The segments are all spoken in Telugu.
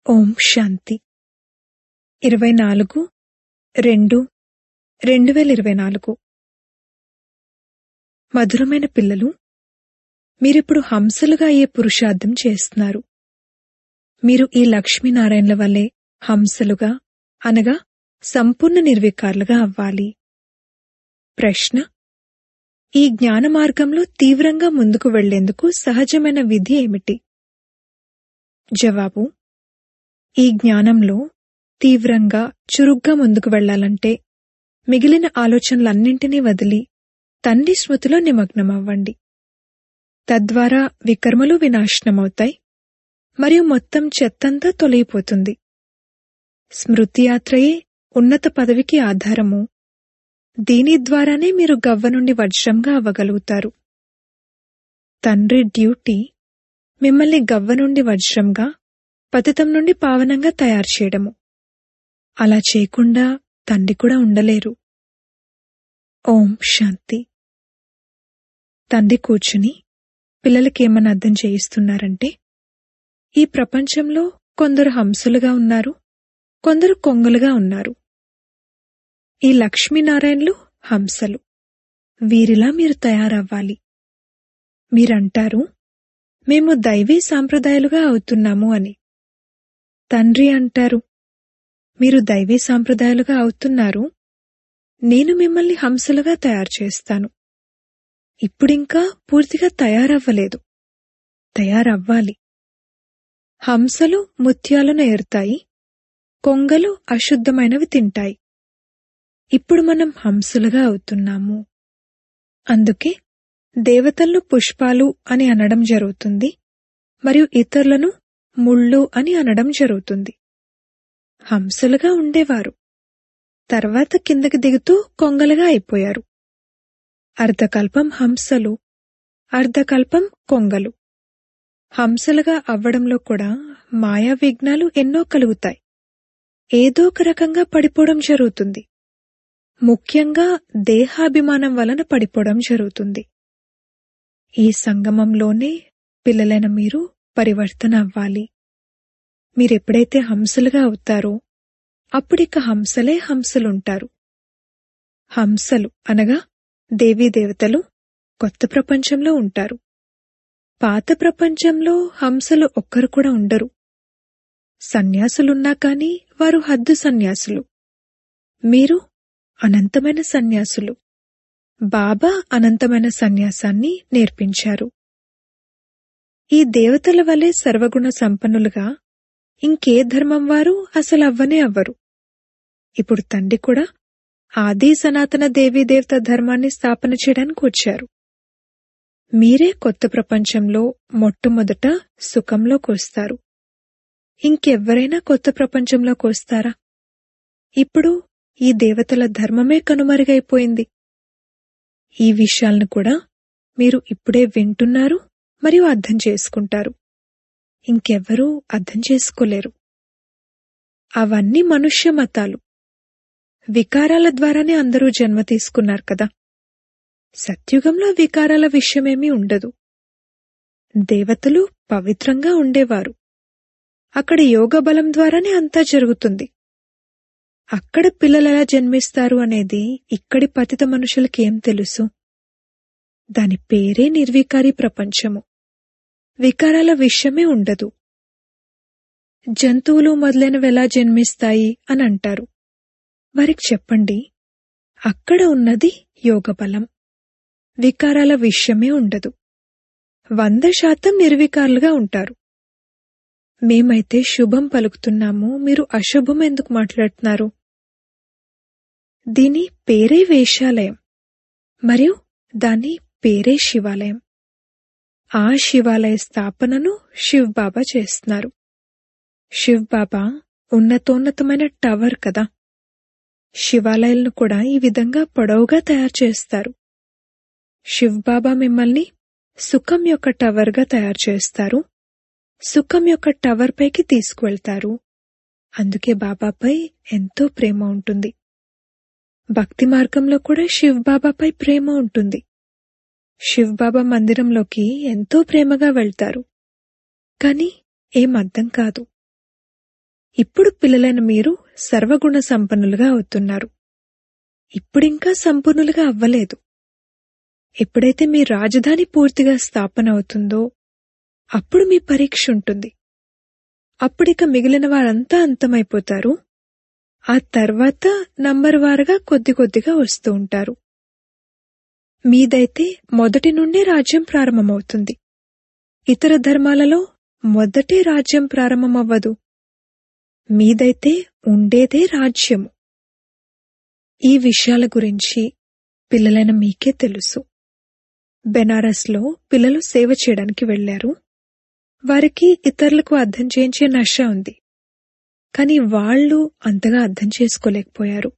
ఓం శాంతి ఇరవై నాలుగు రెండు రెండు వేల ఇరవై నాలుగు మధురమైన పిల్లలు మీరిప్పుడు హంసలుగా అయ్యే పురుషార్థం చేస్తున్నారు మీరు ఈ లక్ష్మీనారాయణల వల్లే హంసలుగా అనగా సంపూర్ణ నిర్వికారులుగా అవ్వాలి ప్రశ్న ఈ జ్ఞాన మార్గంలో తీవ్రంగా ముందుకు వెళ్లేందుకు సహజమైన విధి ఏమిటి జవాబు ఈ జ్ఞానంలో తీవ్రంగా చురుగ్గా ముందుకు వెళ్లాలంటే మిగిలిన ఆలోచనలన్నింటినీ వదిలి తండ్రి స్మృతిలో నిమగ్నమవ్వండి తద్వారా వికర్మలు వినాశనమవుతాయి మరియు మొత్తం చెత్తంతా తొలగిపోతుంది స్మృతి యాత్రయే ఉన్నత పదవికి ఆధారము దీని ద్వారానే మీరు గవ్వ నుండి వజ్రంగా అవ్వగలుగుతారు తండ్రి డ్యూటీ మిమ్మల్ని గవ్వ నుండి వజ్రంగా పతితం నుండి పావనంగా తయారు చేయడము అలా చేయకుండా తండ్రి కూడా ఉండలేరు ఓం శాంతి తండ్రి కూర్చుని పిల్లలకేమని అర్థం చేయిస్తున్నారంటే ఈ ప్రపంచంలో కొందరు హంసలుగా ఉన్నారు కొందరు కొంగలుగా ఉన్నారు ఈ లక్ష్మీనారాయణలు హంసలు వీరిలా మీరు తయారవ్వాలి మీరంటారు మేము దైవీ సాంప్రదాయాలుగా అవుతున్నాము అని తండ్రి అంటారు మీరు దైవీ సాంప్రదాయాలుగా అవుతున్నారు నేను మిమ్మల్ని హంసలుగా తయారు చేస్తాను ఇప్పుడింకా పూర్తిగా తయారవ్వలేదు తయారవ్వాలి హంసలు ముత్యాలను ఏరుతాయి కొంగలు అశుద్ధమైనవి తింటాయి ఇప్పుడు మనం హంసలుగా అవుతున్నాము అందుకే దేవతలను పుష్పాలు అని అనడం జరుగుతుంది మరియు ఇతరులను ముళ్ళు అని అనడం జరుగుతుంది హంసలుగా ఉండేవారు తర్వాత కిందకి దిగుతూ కొంగలుగా అయిపోయారు అర్ధకల్పం హంసలు అర్ధకల్పం కొంగలు హంసలుగా అవ్వడంలో కూడా మాయా విఘ్నాలు ఎన్నో కలుగుతాయి ఏదో ఒక రకంగా పడిపోవడం జరుగుతుంది ముఖ్యంగా దేహాభిమానం వలన పడిపోవడం జరుగుతుంది ఈ సంగమంలోనే పిల్లలైన మీరు పరివర్తన అవ్వాలి మీరెప్పుడైతే హంసలుగా అవుతారో అప్పుడిక హంసలే హంసలుంటారు హంసలు అనగా దేవీదేవతలు కొత్త ప్రపంచంలో ఉంటారు పాత ప్రపంచంలో హంసలు ఒక్కరు కూడా ఉండరు సన్యాసులున్నా కాని వారు హద్దు సన్యాసులు మీరు అనంతమైన సన్యాసులు బాబా అనంతమైన సన్యాసాన్ని నేర్పించారు ఈ దేవతల వలె సర్వగుణ సంపన్నులుగా ఇంకే ధర్మం వారు అసలు అవ్వనే అవ్వరు ఇప్పుడు తండ్రి కూడా ఆది సనాతన దేవీదేవత ధర్మాన్ని స్థాపన చేయడానికి వచ్చారు మీరే కొత్త ప్రపంచంలో మొట్టమొదట సుఖంలోకి వస్తారు ఇంకెవ్వరైనా కొత్త ప్రపంచంలోకి వస్తారా ఇప్పుడు ఈ దేవతల ధర్మమే కనుమరుగైపోయింది ఈ విషయాలను కూడా మీరు ఇప్పుడే వింటున్నారు మరియు అర్థం చేసుకుంటారు ఇంకెవ్వరూ అర్థం చేసుకోలేరు అవన్నీ మనుష్య మతాలు వికారాల ద్వారానే అందరూ జన్మ తీసుకున్నారు కదా సత్యుగంలో వికారాల విషయమేమీ ఉండదు దేవతలు పవిత్రంగా ఉండేవారు అక్కడ యోగ బలం ద్వారానే అంతా జరుగుతుంది అక్కడ పిల్లలెలా జన్మిస్తారు అనేది ఇక్కడి పతిత మనుషులకేం తెలుసు దాని పేరే నిర్వికారి ప్రపంచము వికారాల విషయమే ఉండదు జంతువులు మొదలైనవి ఎలా జన్మిస్తాయి అని అంటారు వారికి చెప్పండి అక్కడ ఉన్నది యోగబలం వికారాల విషయమే ఉండదు వంద శాతం నిర్వికారులుగా ఉంటారు మేమైతే శుభం పలుకుతున్నాము మీరు అశుభం ఎందుకు మాట్లాడుతున్నారు దీని పేరే వేషాలయం మరియు దాని పేరే శివాలయం ఆ శివాలయ స్థాపనను శివ్ బాబా చేస్తున్నారు శివ్ బాబా ఉన్నతోన్నతమైన టవర్ కదా శివాలయాలను కూడా ఈ విధంగా పొడవుగా తయారు చేస్తారు శివ్ బాబా మిమ్మల్ని సుఖం యొక్క టవర్గా తయారు చేస్తారు సుఖం యొక్క టవర్ పైకి తీసుకువెళ్తారు అందుకే బాబాపై ఎంతో ప్రేమ ఉంటుంది భక్తి మార్గంలో కూడా శివ్ బాబాపై ప్రేమ ఉంటుంది శివ్ బాబా మందిరంలోకి ఎంతో ప్రేమగా వెళ్తారు కాని ఏం అర్థం కాదు ఇప్పుడు పిల్లలైన మీరు సర్వగుణ సంపన్నులుగా అవుతున్నారు ఇప్పుడింకా సంపూర్ణులుగా అవ్వలేదు ఎప్పుడైతే మీ రాజధాని పూర్తిగా స్థాపన అవుతుందో అప్పుడు మీ పరీక్ష ఉంటుంది అప్పుడిక మిగిలిన వారంతా అంతమైపోతారు ఆ తర్వాత నంబర్ వారుగా కొద్ది కొద్దిగా వస్తూ ఉంటారు మీదైతే మొదటి నుండే రాజ్యం ప్రారంభమవుతుంది ఇతర ధర్మాలలో మొదటే రాజ్యం ప్రారంభమవ్వదు మీదైతే ఉండేదే రాజ్యము ఈ విషయాల గురించి పిల్లలైన మీకే తెలుసు బెనారస్లో పిల్లలు సేవ చేయడానికి వెళ్లారు వారికి ఇతరులకు అర్థం చేయించే నష ఉంది కాని వాళ్ళు అంతగా అర్థం చేసుకోలేకపోయారు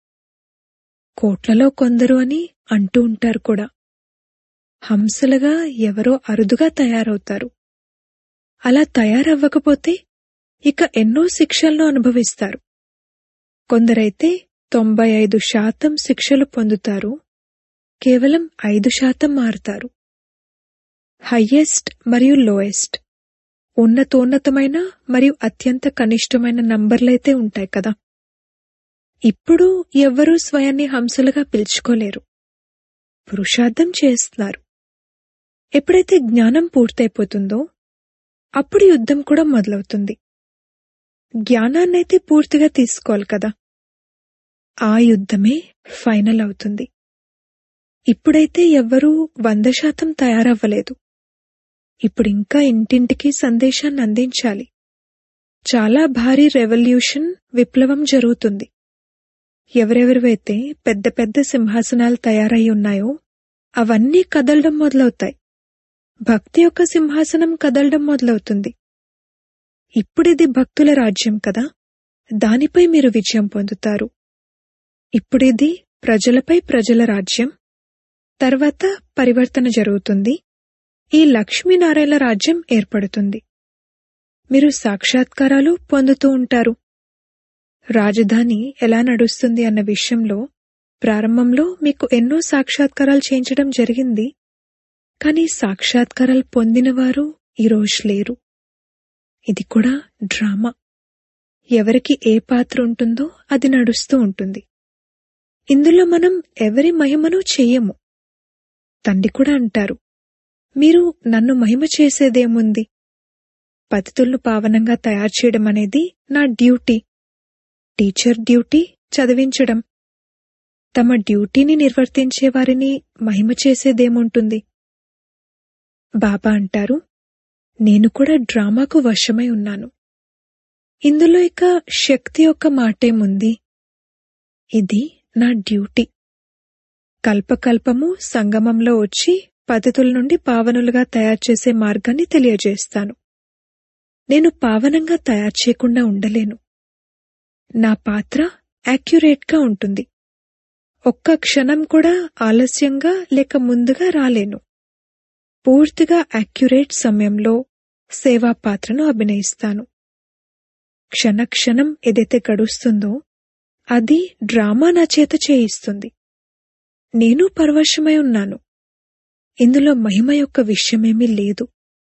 కోట్లలో కొందరు అని అంటూ ఉంటారు కూడా హంసలుగా ఎవరో అరుదుగా తయారవుతారు అలా తయారవ్వకపోతే ఇక ఎన్నో శిక్షలను అనుభవిస్తారు కొందరైతే తొంభై ఐదు శాతం శిక్షలు పొందుతారు కేవలం ఐదు శాతం మారుతారు హయ్యెస్ట్ మరియు లోయెస్ట్ ఉన్నతోన్నతమైన మరియు అత్యంత కనిష్టమైన నంబర్లైతే ఉంటాయి కదా ఇప్పుడు ఎవ్వరూ స్వయాన్ని హంసలుగా పిలుచుకోలేరు పురుషార్థం చేస్తున్నారు ఎప్పుడైతే జ్ఞానం పూర్తయిపోతుందో అప్పుడు యుద్ధం కూడా మొదలవుతుంది జ్ఞానాన్నైతే పూర్తిగా తీసుకోవాలి కదా ఆ యుద్ధమే ఫైనల్ అవుతుంది ఇప్పుడైతే ఎవ్వరూ వంద శాతం తయారవ్వలేదు ఇప్పుడింకా ఇంటింటికి సందేశాన్ని అందించాలి చాలా భారీ రెవల్యూషన్ విప్లవం జరుగుతుంది ఎవరెవరివైతే పెద్ద పెద్ద సింహాసనాలు తయారై ఉన్నాయో అవన్నీ కదలడం మొదలవుతాయి భక్తి యొక్క సింహాసనం కదలడం మొదలవుతుంది ఇప్పుడిది భక్తుల రాజ్యం కదా దానిపై మీరు విజయం పొందుతారు ఇప్పుడిది ప్రజలపై ప్రజల రాజ్యం తర్వాత పరివర్తన జరుగుతుంది ఈ లక్ష్మీనారాయణ రాజ్యం ఏర్పడుతుంది మీరు సాక్షాత్కారాలు పొందుతూ ఉంటారు రాజధాని ఎలా నడుస్తుంది అన్న విషయంలో ప్రారంభంలో మీకు ఎన్నో సాక్షాత్కారాలు చేయించడం జరిగింది కానీ సాక్షాత్కారాలు పొందినవారు ఈరోజు లేరు ఇది కూడా డ్రామా ఎవరికి ఏ పాత్ర ఉంటుందో అది నడుస్తూ ఉంటుంది ఇందులో మనం ఎవరి మహిమను చెయ్యము తండ్రి కూడా అంటారు మీరు నన్ను మహిమ చేసేదేముంది పతితులను పావనంగా తయారు చేయడం అనేది నా డ్యూటీ టీచర్ డ్యూటీ చదివించడం తమ డ్యూటీని నిర్వర్తించే వారిని మహిమ చేసేదేముంటుంది బాబా అంటారు నేను కూడా డ్రామాకు వశమై ఉన్నాను ఇందులో ఇక శక్తి యొక్క మాటేముంది ఇది నా డ్యూటీ కల్పకల్పము సంగమంలో వచ్చి పద్ధతుల నుండి పావనులుగా తయారు చేసే మార్గాన్ని తెలియజేస్తాను నేను పావనంగా తయారు చేయకుండా ఉండలేను నా పాత్ర యాక్యురేట్గా ఉంటుంది ఒక్క క్షణం కూడా ఆలస్యంగా లేక ముందుగా రాలేను పూర్తిగా యాక్యురేట్ సమయంలో సేవా పాత్రను అభినయిస్తాను క్షణక్షణం ఏదైతే గడుస్తుందో అది డ్రామా నా చేత చేయిస్తుంది నేను పరవశమై ఉన్నాను ఇందులో మహిమ యొక్క విషయమేమీ లేదు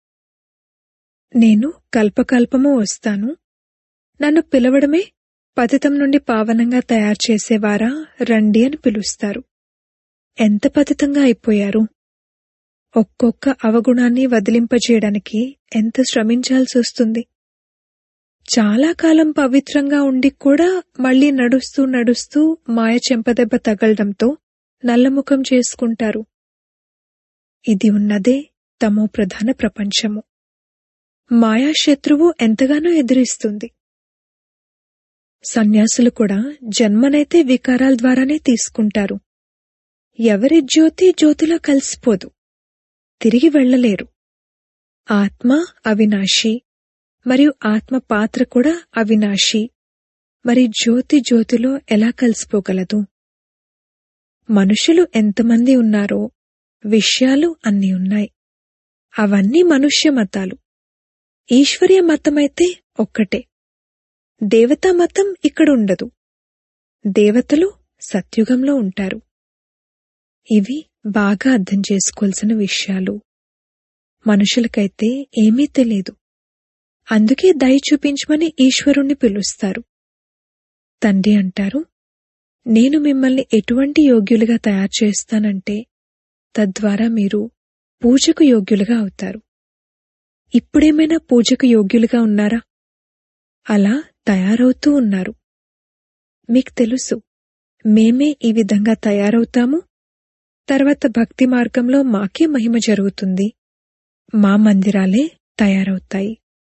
నేను కల్పకల్పము వస్తాను నన్ను పిలవడమే పతితం నుండి పావనంగా తయారు చేసేవారా రండి అని పిలుస్తారు ఎంత పతితంగా అయిపోయారు ఒక్కొక్క అవగుణాన్ని వదిలింపజేయడానికి ఎంత శ్రమించాల్సి వస్తుంది చాలా కాలం పవిత్రంగా ఉండి కూడా మళ్లీ నడుస్తూ నడుస్తూ మాయ చెంపదెబ్బ తగలడంతో నల్లముఖం చేసుకుంటారు ఇది ఉన్నదే తమో ప్రధాన ప్రపంచము మాయా శత్రువు ఎంతగానో ఎదిరిస్తుంది సన్యాసులు కూడా జన్మనైతే వికారాల ద్వారానే తీసుకుంటారు ఎవరి జ్యోతి జ్యోతిలో కలిసిపోదు తిరిగి వెళ్లలేరు ఆత్మ అవినాశి మరియు ఆత్మ పాత్ర కూడా అవినాశి మరి జ్యోతి జ్యోతిలో ఎలా కలిసిపోగలదు మనుషులు ఎంతమంది ఉన్నారో విషయాలు అన్నీ ఉన్నాయి అవన్నీ మనుష్య మతాలు ఈశ్వర్య మతమైతే ఒక్కటే దేవతా మతం ఇక్కడ ఉండదు దేవతలు సత్యుగంలో ఉంటారు ఇవి బాగా అర్థం చేసుకోవాల్సిన విషయాలు మనుషులకైతే ఏమీ తెలియదు అందుకే దయ చూపించమని ఈశ్వరుణ్ణి పిలుస్తారు తండ్రి అంటారు నేను మిమ్మల్ని ఎటువంటి యోగ్యులుగా తయారు చేస్తానంటే తద్వారా మీరు పూజకు యోగ్యులుగా అవుతారు ఇప్పుడేమైనా పూజకు యోగ్యులుగా ఉన్నారా అలా తయారవుతూ ఉన్నారు మీకు తెలుసు మేమే ఈ విధంగా తయారవుతాము తర్వాత భక్తి మార్గంలో మాకే మహిమ జరుగుతుంది మా మందిరాలే తయారవుతాయి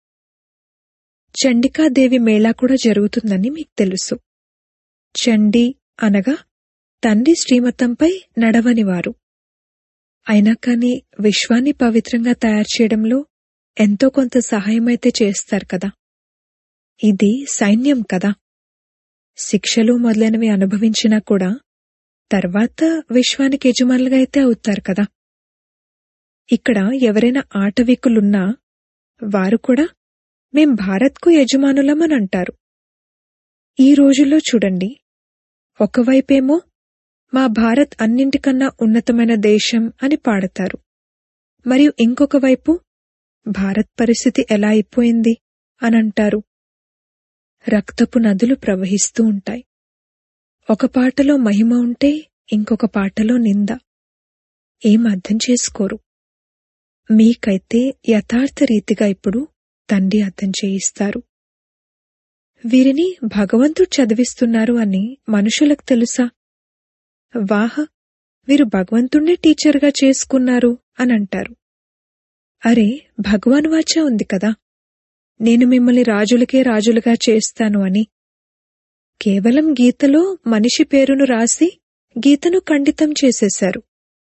చండికాదేవి మేళా కూడా జరుగుతుందని మీకు తెలుసు చండి అనగా తండ్రి శ్రీమతంపై నడవనివారు అయినా కాని విశ్వాన్ని పవిత్రంగా తయారు చేయడంలో ఎంతో కొంత సహాయమైతే చేస్తారు కదా ఇది సైన్యం కదా శిక్షలు మొదలైనవి అనుభవించినా కూడా తర్వాత విశ్వానికి యజమానులుగా అయితే అవుతారు కదా ఇక్కడ ఎవరైనా ఆటవికులున్నా వారు కూడా మేం భారత్కు యజమానులమని అంటారు ఈ రోజుల్లో చూడండి ఒకవైపేమో మా భారత్ అన్నింటికన్నా ఉన్నతమైన దేశం అని పాడతారు మరియు ఇంకొక వైపు భారత్ పరిస్థితి ఎలా అయిపోయింది అని అంటారు రక్తపు నదులు ప్రవహిస్తూ ఉంటాయి ఒక పాటలో మహిమ ఉంటే ఇంకొక పాటలో నింద ఏం అర్థం చేసుకోరు మీకైతే యథార్థ రీతిగా ఇప్పుడు తండ్రి అర్థం చేయిస్తారు వీరిని భగవంతుడు చదివిస్తున్నారు అని మనుషులకు తెలుసా వాహ వీరు భగవంతుణ్ణే టీచర్గా చేసుకున్నారు అని అంటారు అరే భగవాన్ వాచ ఉంది కదా నేను మిమ్మల్ని రాజులకే రాజులుగా చేస్తాను అని కేవలం గీతలో మనిషి పేరును రాసి గీతను ఖండితం చేసేశారు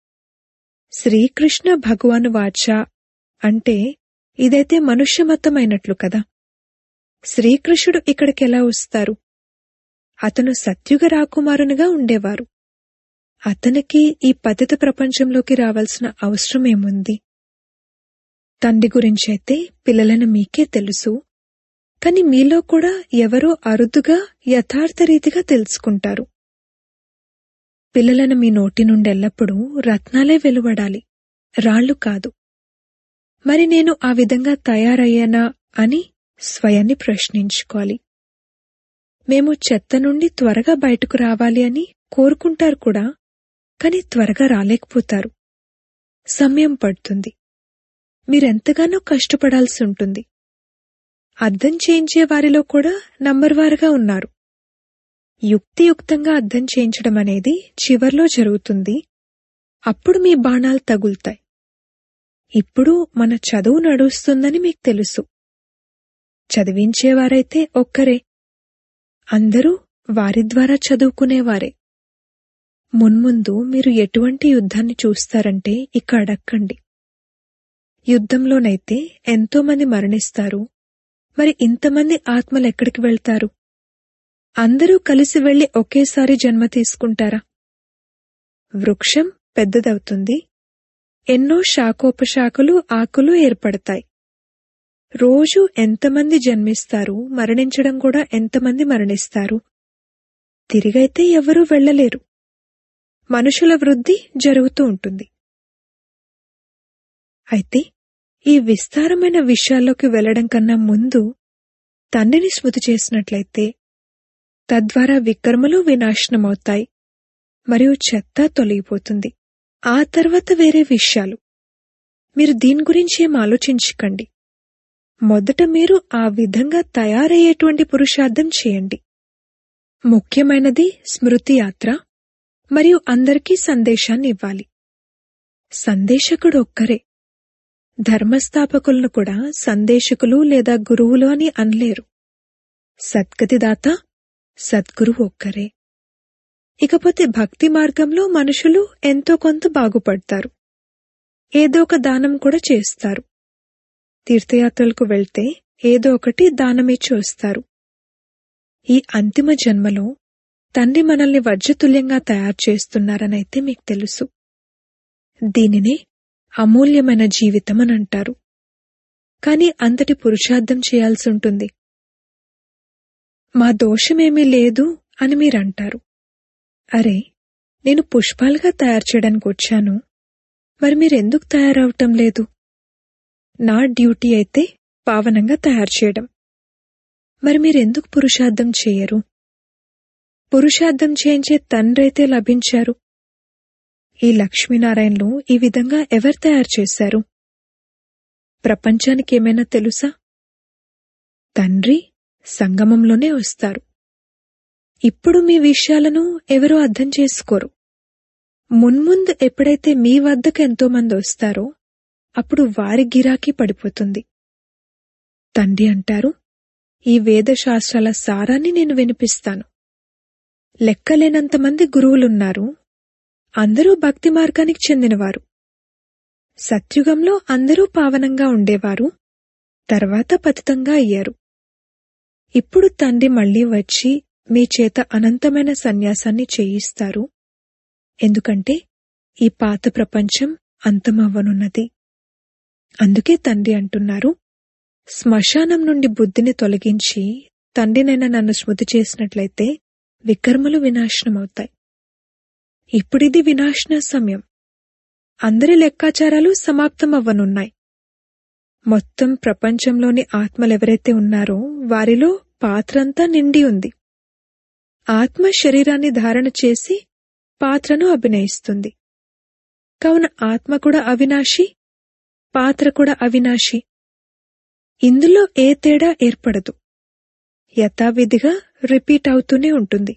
శ్రీకృష్ణ భగవాను వాచ అంటే ఇదైతే మనుష్యమతమైనట్లు కదా శ్రీకృష్ణుడు ఇక్కడికెలా వస్తారు అతను సత్యుగ రాకుమారునిగా ఉండేవారు అతనికి ఈ పతిత ప్రపంచంలోకి రావాల్సిన అవసరమేముంది తండ్రి గురించైతే పిల్లలను మీకే తెలుసు కాని మీలో కూడా ఎవరో అరుదుగా యథార్థ రీతిగా తెలుసుకుంటారు పిల్లలను మీ నోటి నుండి ఎల్లప్పుడూ రత్నాలే వెలువడాలి రాళ్లు కాదు మరి నేను ఆ విధంగా తయారయ్యానా అని స్వయాన్ని ప్రశ్నించుకోవాలి మేము చెత్త నుండి త్వరగా బయటకు రావాలి అని కోరుకుంటారు కూడా కాని త్వరగా రాలేకపోతారు సమయం పడుతుంది మీరెంతగానో కష్టపడాల్సి ఉంటుంది అర్థం చేయించే వారిలో కూడా నంబర్వారుగా ఉన్నారు యుక్తియుక్తంగా అర్థం చేయించడం అనేది చివర్లో జరుగుతుంది అప్పుడు మీ బాణాలు తగులుతాయి ఇప్పుడు మన చదువు నడుస్తుందని మీకు తెలుసు చదివించేవారైతే ఒక్కరే అందరూ వారి ద్వారా చదువుకునేవారే మున్ముందు మీరు ఎటువంటి యుద్ధాన్ని చూస్తారంటే ఇక అడక్కండి యుద్ధంలోనైతే ఎంతో మంది మరణిస్తారు మరి ఇంతమంది ఆత్మలు ఎక్కడికి వెళ్తారు అందరూ కలిసి వెళ్లి ఒకేసారి జన్మ తీసుకుంటారా వృక్షం పెద్దదవుతుంది ఎన్నో శాఖోపశాఖలు ఆకులు ఏర్పడతాయి రోజు ఎంతమంది జన్మిస్తారు మరణించడం కూడా ఎంతమంది మరణిస్తారు తిరిగైతే ఎవరూ వెళ్లలేరు మనుషుల వృద్ధి జరుగుతూ ఉంటుంది అయితే ఈ విస్తారమైన విషయాల్లోకి వెళ్లడం కన్నా ముందు తండ్రిని స్మృతి చేసినట్లయితే తద్వారా వికర్మలు వినాశనమవుతాయి మరియు చెత్త తొలగిపోతుంది ఆ తర్వాత వేరే విషయాలు మీరు దీని గురించి ఏం ఆలోచించకండి మొదట మీరు ఆ విధంగా తయారయ్యేటువంటి పురుషార్థం చేయండి ముఖ్యమైనది స్మృతి యాత్ర మరియు అందరికీ సందేశాన్ని ఇవ్వాలి సందేశకుడు ఒక్కరే ధర్మస్థాపకులను కూడా సందేశకులు లేదా గురువులు అని అనలేరు సద్గతిదాత సద్గురువు ఒక్కరే ఇకపోతే భక్తి మార్గంలో మనుషులు ఎంతో కొంత బాగుపడతారు ఏదో ఒక దానం కూడా చేస్తారు తీర్థయాత్రలకు వెళ్తే ఏదో ఒకటి దానమిచ్చి వస్తారు ఈ అంతిమ జన్మలో తండ్రి మనల్ని వజ్రతుల్యంగా తయారు చేస్తున్నారనైతే మీకు తెలుసు దీనినే అమూల్యమైన జీవితం అని అంటారు కాని అంతటి పురుషార్థం చేయాల్సి ఉంటుంది మా దోషమేమీ లేదు అని మీరంటారు అరే నేను పుష్పాలుగా తయారు చేయడానికి వచ్చాను మరి మీరెందుకు తయారవటం లేదు నా డ్యూటీ అయితే పావనంగా తయారు చేయడం మరి మీరెందుకు పురుషార్థం చేయరు పురుషార్థం చేయించే తండ్రైతే లభించారు ఈ లక్ష్మీనారాయణలు ఈ విధంగా ఎవరు తయారు చేశారు ప్రపంచానికి ఏమైనా తెలుసా తండ్రి సంగమంలోనే వస్తారు ఇప్పుడు మీ విషయాలను ఎవరూ అర్థం చేసుకోరు మున్ముందు ఎప్పుడైతే మీ వద్దకు ఎంతో మంది వస్తారో అప్పుడు వారి గిరాకీ పడిపోతుంది తండ్రి అంటారు ఈ వేదశాస్త్రాల సారాన్ని నేను వినిపిస్తాను లెక్కలేనంతమంది గురువులున్నారు అందరూ భక్తి మార్గానికి చెందినవారు సత్యుగంలో అందరూ పావనంగా ఉండేవారు తర్వాత పతితంగా అయ్యారు ఇప్పుడు తండ్రి మళ్ళీ వచ్చి మీ చేత అనంతమైన సన్యాసాన్ని చేయిస్తారు ఎందుకంటే ఈ పాత ప్రపంచం అంతమవ్వనున్నది అందుకే తండ్రి అంటున్నారు శ్మశానం నుండి బుద్ధిని తొలగించి తండ్రినైనా నన్ను స్మృతి చేసినట్లయితే వికర్మలు వినాశనమవుతాయి ఇప్పుడిది వినాశన సమయం అందరి లెక్కాచారాలు సమాప్తమవ్వనున్నాయి మొత్తం ప్రపంచంలోని ఆత్మలెవరైతే ఉన్నారో వారిలో పాత్రంతా నిండి ఉంది ఆత్మ శరీరాన్ని ధారణ చేసి పాత్రను అభినయిస్తుంది కావున ఆత్మ కూడా అవినాశి పాత్ర కూడా అవినాశి ఇందులో ఏ తేడా ఏర్పడదు యథావిధిగా రిపీట్ అవుతూనే ఉంటుంది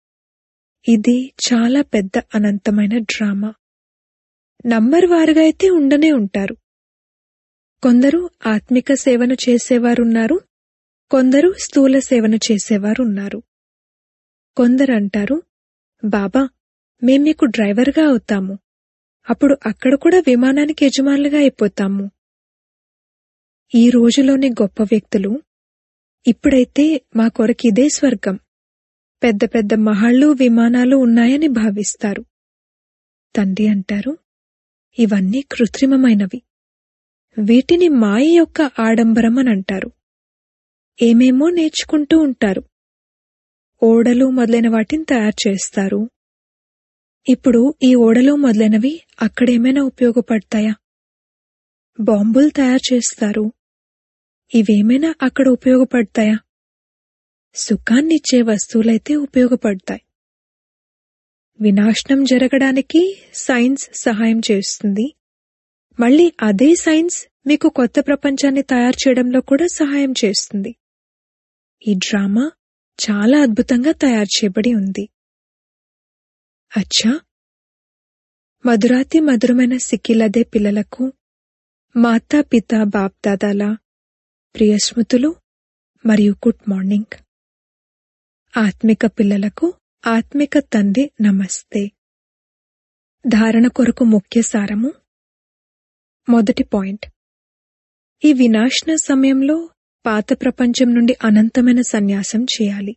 ఇది చాలా పెద్ద అనంతమైన డ్రామా నంబర్ వారుగా అయితే ఉండనే ఉంటారు కొందరు ఆత్మిక సేవను చేసేవారున్నారు కొందరు స్థూల సేవను చేసేవారున్నారు కొందరు అంటారు బాబా మేం మీకు డ్రైవర్గా అవుతాము అప్పుడు అక్కడ కూడా విమానానికి యజమానులుగా అయిపోతాము ఈ రోజులోని గొప్ప వ్యక్తులు ఇప్పుడైతే మా కొరకు ఇదే స్వర్గం పెద్ద పెద్ద మహళ్ళు విమానాలు ఉన్నాయని భావిస్తారు తండ్రి అంటారు ఇవన్నీ కృత్రిమమైనవి వీటిని మాయ యొక్క ఆడంబరం అని అంటారు ఏమేమో నేర్చుకుంటూ ఉంటారు ఓడలు మొదలైన వాటిని తయారు చేస్తారు ఇప్పుడు ఈ ఓడలు మొదలైనవి అక్కడేమైనా ఉపయోగపడతాయా బాంబులు తయారు చేస్తారు ఇవేమైనా అక్కడ ఉపయోగపడతాయా సుఖాన్నిచ్చే వస్తువులైతే ఉపయోగపడతాయి వినాశనం జరగడానికి సైన్స్ సహాయం చేస్తుంది మళ్ళీ అదే సైన్స్ మీకు కొత్త ప్రపంచాన్ని తయారు చేయడంలో కూడా సహాయం చేస్తుంది ఈ డ్రామా చాలా అద్భుతంగా తయారు చేయబడి ఉంది అచ్చా మధురాతి మధురమైన సిక్కిలదే పిల్లలకు మాతా పిత బాప్దాదాల ప్రియ స్మృతులు మరియు గుడ్ మార్నింగ్ ఆత్మిక పిల్లలకు ఆత్మిక తండ్రి నమస్తే ధారణ కొరకు ముఖ్య సారము మొదటి పాయింట్ ఈ వినాశన సమయంలో పాత ప్రపంచం నుండి అనంతమైన సన్యాసం చేయాలి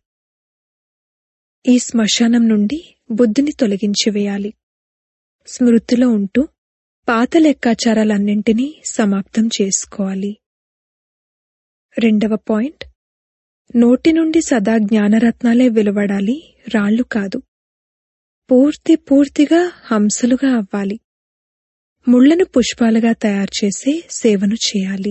ఈ శ్మశానం నుండి బుద్ధిని తొలగించి వేయాలి స్మృతిలో ఉంటూ పాత లెక్కాచారాలన్నింటినీ సమాప్తం చేసుకోవాలి రెండవ పాయింట్ నోటి నుండి సదా జ్ఞానరత్నాలే వెలువడాలి రాళ్లు కాదు పూర్తి పూర్తిగా హంసలుగా అవ్వాలి ముళ్లను పుష్పాలుగా తయారు చేసే సేవను చేయాలి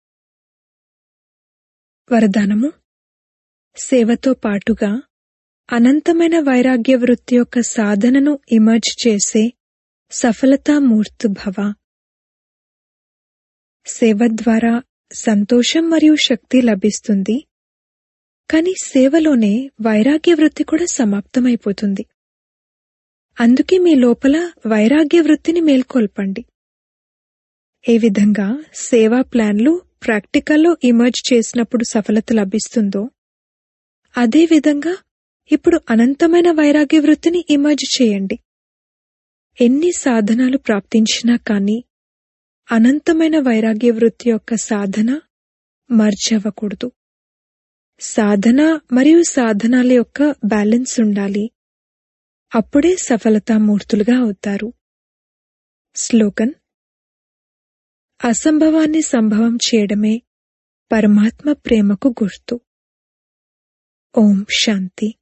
వరదానము సేవతో పాటుగా అనంతమైన వైరాగ్య వృత్తి యొక్క సాధనను ఇమర్జ్ చేసే సఫలతామూర్తు భవ సేవ ద్వారా సంతోషం మరియు శక్తి లభిస్తుంది కానీ సేవలోనే వైరాగ్య వృత్తి కూడా సమాప్తమైపోతుంది అందుకే మీ లోపల వైరాగ్య వృత్తిని మేల్కొల్పండి ఏ విధంగా సేవా ప్లాన్లు ప్రాక్టికల్లో ఇమర్జ్ చేసినప్పుడు సఫలత లభిస్తుందో అదే విధంగా ఇప్పుడు అనంతమైన వైరాగ్య వృత్తిని ఇమర్జ్ చేయండి ఎన్ని సాధనాలు ప్రాప్తించినా కానీ అనంతమైన వైరాగ్య వృత్తి యొక్క సాధన మర్జ్ అవ్వకూడదు సాధన మరియు సాధనాల యొక్క బ్యాలెన్స్ ఉండాలి అప్పుడే సఫలతామూర్తులుగా అవుతారు స్లోగన్ అసంభవాన్ని సంభవం చేయడమే పరమాత్మ ప్రేమకు గుర్తు ఓం శాంతి